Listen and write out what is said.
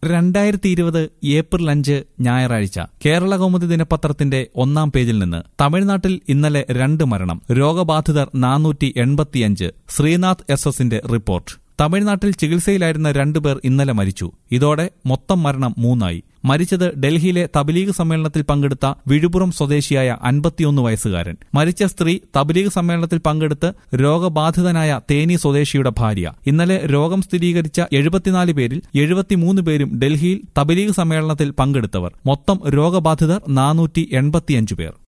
രണ്ടായിരത്തി ഇരുപത് ഏപ്രിൽ അഞ്ച് ഞായറാഴ്ച കേരള കൗമുദി ദിനപത്രത്തിന്റെ ഒന്നാം പേജിൽ നിന്ന് തമിഴ്നാട്ടിൽ ഇന്നലെ രണ്ട് മരണം രോഗബാധിതർ നാനൂറ്റി എൺപത്തിയഞ്ച് ശ്രീനാഥ് എസ് എസിന്റെ റിപ്പോർട്ട് തമിഴ്നാട്ടിൽ ചികിത്സയിലായിരുന്ന രണ്ടുപേർ ഇന്നലെ മരിച്ചു ഇതോടെ മൊത്തം മരണം മൂന്നായി മരിച്ചത് ഡൽഹിയിലെ തബ്ലീഗ് സമ്മേളനത്തിൽ പങ്കെടുത്ത വിഴുപുറം സ്വദേശിയായ അൻപത്തിയൊന്ന് വയസ്സുകാരൻ മരിച്ച സ്ത്രീ തബ്ലീഗ് സമ്മേളനത്തിൽ പങ്കെടുത്ത് രോഗബാധിതനായ തേനി സ്വദേശിയുടെ ഭാര്യ ഇന്നലെ രോഗം സ്ഥിരീകരിച്ച എഴുപത്തിനാല് പേരിൽ എഴുപത്തിമൂന്ന് പേരും ഡൽഹിയിൽ തബ്ലീഗ് സമ്മേളനത്തിൽ പങ്കെടുത്തവർ മൊത്തം രോഗബാധിതർ നാനൂറ്റി എൺപത്തിയഞ്ച് പേർ